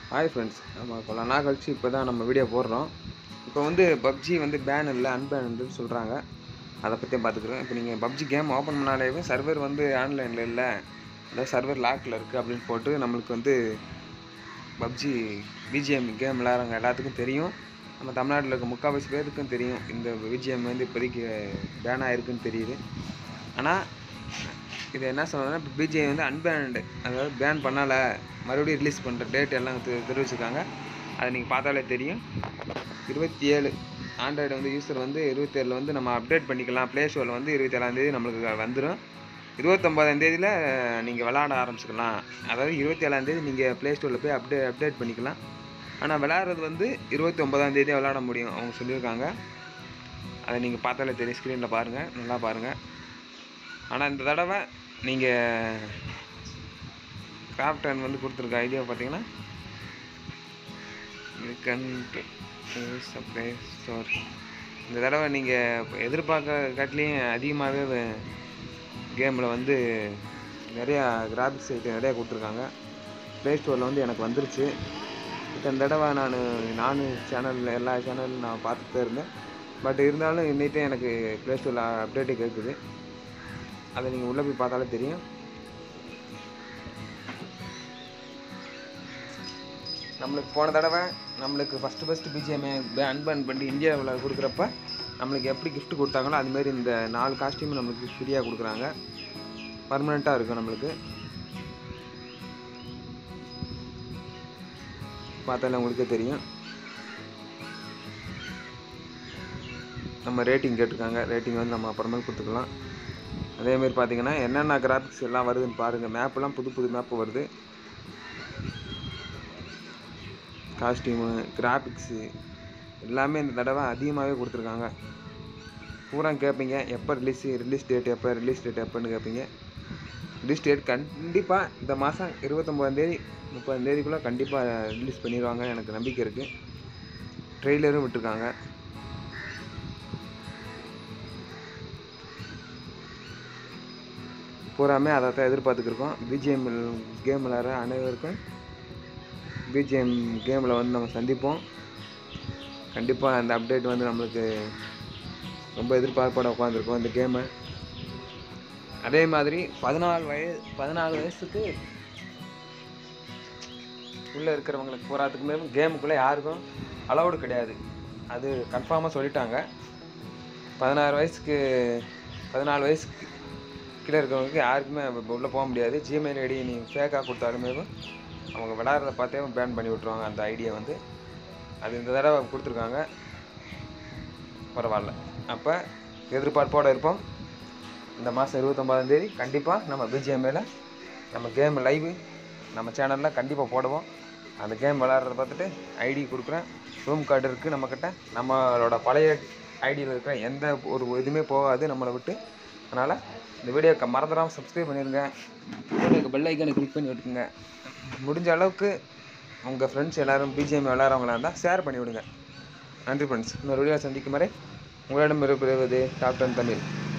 hi friends நம்ம பல நாள் கழிச்சு இப்போ தான் நம்ம வீடியோ போடுறோம் இப்போ வந்து பப்ஜி வந்து பேன் இல்லை அன்பேன் சொல்கிறாங்க அதை பற்றி பார்த்துக்குறோம் இப்போ நீங்கள் பப்ஜி கேம் ஓப்பன் பண்ணாலே சர்வர் வந்து ஆன்லைனில் இல்லை அதாவது சர்வர் லாக்கில் இருக்குது அப்படின்னு போட்டு நம்மளுக்கு வந்து பப்ஜி பிஜிஎம் கேம் விளையாடுறவங்க எல்லாத்துக்கும் தெரியும் நம்ம தமிழ்நாட்டில் இருக்க முக்கால்வாசி பேருக்கும் தெரியும் இந்த பிஜிஎம் வந்து இப்போதைக்கு பேன் ஆயிருக்குன்னு தெரியுது ஆனால் இது என்ன சொல்கிறதுனா இப்போ பிஜிஎம் வந்து அன்பேன்டு அதாவது பேன் பண்ணலை மறுபடியும் ரிலீஸ் பண்ணுற டேட் எல்லாம் தெ- தெரிவிச்சிருக்காங்க அதை நீங்கள் பார்த்தாலே தெரியும் இருபத்தி ஏழு ஆண்ட்ராய்டு வந்து யூஸர் வந்து இருபத்தேழில் வந்து நம்ம அப்டேட் பண்ணிக்கலாம் ப்ளே ஸ்டோரில் வந்து இருபத்தேழாந்தேதி நம்மளுக்கு வந்துடும் இருபத்தொம்போதாம் தேதியில் நீங்கள் விளாட ஆரம்பிச்சுக்கலாம் அதாவது இருபத்தி ஏழாந்தேதி நீங்கள் ப்ளே ஸ்டோரில் போய் அப்டே அப்டேட் பண்ணிக்கலாம் ஆனால் விளாட்றது வந்து இருபத்தி ஒன்பதாம் தேதி விளாட முடியும் அவங்க சொல்லியிருக்காங்க அதை நீங்கள் பார்த்தாலே தெரியும் ஸ்க்ரீனில் பாருங்கள் நல்லா பாருங்கள் ஆனால் இந்த தடவை நீங்கள் கிராஃப்டன் வந்து கொடுத்துருக்க ஐடியா பார்த்தீங்கன்னா சப்ளை ஸ்டோர் இந்த தடவை நீங்கள் எதிர்பார்க்க காட்டிலையும் அதிகமாகவே கேமில் வந்து நிறையா கிராஃபிக்ஸ் ஐட்டம் நிறையா கொடுத்துருக்காங்க ப்ளே ஸ்டோரில் வந்து எனக்கு வந்துருச்சு இப்போ இந்த தடவை நான் நான் சேனலில் எல்லா சேனலும் நான் பார்த்துட்டு தான் இருந்தேன் பட் இருந்தாலும் இன்னைக்கு எனக்கு ப்ளே ஸ்டோரில் அப்டேட்டு கேட்குது அதை நீங்கள் உள்ளே போய் பார்த்தாலே தெரியும் நம்மளுக்கு போன தடவை நம்மளுக்கு ஃபஸ்ட்டு ஃபஸ்ட்டு பிஜிஎம்ஏ அன்பேன் பண்ணி இந்தியாவில் கொடுக்குறப்ப நம்மளுக்கு எப்படி gift கொடுத்தாங்களோ அதுமாரி இந்த நாலு காஸ்டியூம் நம்மளுக்கு ஃப்ரீயாக கொடுக்குறாங்க பர்மனெண்ட்டாக இருக்கும் நம்மளுக்கு பார்த்தாலே உங்களுக்கே தெரியும் நம்ம ரேட்டிங் கேட்டிருக்காங்க ரேட்டிங் வந்து நம்ம அப்புறமேல் கொடுத்துக்கலாம் அதேமாரி பார்த்தீங்கன்னா என்னென்ன கிராஃபிக்ஸ் எல்லாம் வருதுன்னு பாருங்கள் மேப்பெல்லாம் புது புது மேப்பு வருது காஸ்டியூமு கிராஃபிக்ஸு எல்லாமே இந்த தடவை அதிகமாகவே கொடுத்துருக்காங்க பூரா கேட்பீங்க எப்போ ரிலீஸ் ரிலீஸ் டேட் எப்போ ரிலீஸ் டேட் எப்போன்னு கேட்பீங்க ரிலீஸ் டேட் கண்டிப்பாக இந்த மாதம் இருபத்தொம்போதாந்தேதி முப்பதாந்தேதிக்குள்ளே கண்டிப்பாக ரிலீஸ் பண்ணிடுவாங்க எனக்கு நம்பிக்கை இருக்குது ட்ரெய்லரும் விட்டுருக்காங்க பூராமே அதை தான் எதிர்பார்த்துக்கிருக்கோம் பிஜிஎம் கேம் விளையாடுற அனைவருக்கும் பிஜிஎம் கேமில் வந்து நம்ம சந்திப்போம் கண்டிப்பாக அந்த அப்டேட் வந்து நம்மளுக்கு ரொம்ப எதிர்பார்ப்போட உட்காந்துருக்கோம் இந்த கேமு அதே மாதிரி பதினாலு வயசு பதினாலு வயசுக்கு உள்ளே இருக்கிறவங்களுக்கு போகிறதுக்குமே கேமுக்குள்ளே யாருக்கும் அலௌடு கிடையாது அது கன்ஃபார்மாக சொல்லிட்டாங்க பதினாறு வயசுக்கு பதினாலு வயசுக்கு கீழே இருக்கிறவங்களுக்கு யாருக்குமே உள்ளே போக முடியாது ஜிமெயில் ஐடி நீ ஃபேக்காக கொடுத்தாலுமே அவங்க விளாட்றத பார்த்தே பேன் பண்ணி விட்ருவாங்க அந்த ஐடியா வந்து அது இந்த தடவை கொடுத்துருக்காங்க பரவாயில்ல அப்போ எதிர்பார்ப்போடு இருப்போம் இந்த மாதம் இருபத்தொம்பதாம் தேதி கண்டிப்பாக நம்ம பிஜிஎம்ஏல நம்ம கேம் லைவு நம்ம சேனலில் கண்டிப்பாக போடுவோம் அந்த கேம் விளாட்றத பார்த்துட்டு ஐடி கொடுக்குறேன் ரூம் கார்டு இருக்குது நம்மக்கிட்ட நம்மளோட பழைய ஐடியில் இருக்கிற எந்த ஒரு இதுவுமே போகாது நம்மளை விட்டு அதனால் இந்த வீடியோக்கு மறந்துடாமல் சப்ஸ்கிரைப் பண்ணிடுங்க வீடியோக்கு பெல் ஐக்கனை கிளிக் பண்ணி விட்டுருங்க முடிஞ்ச அளவுக்கு உங்கள் ஃப்ரெண்ட்ஸ் எல்லோரும் பிஜிஎம் விளாட்றவங்களா இருந்தால் ஷேர் பண்ணி விடுங்க நன்றி ஃப்ரெண்ட்ஸ் இன்னொரு வீடியோ சந்திக்கும் வரை உங்களிடம் இருப்பது டாப் டென் தமிழ்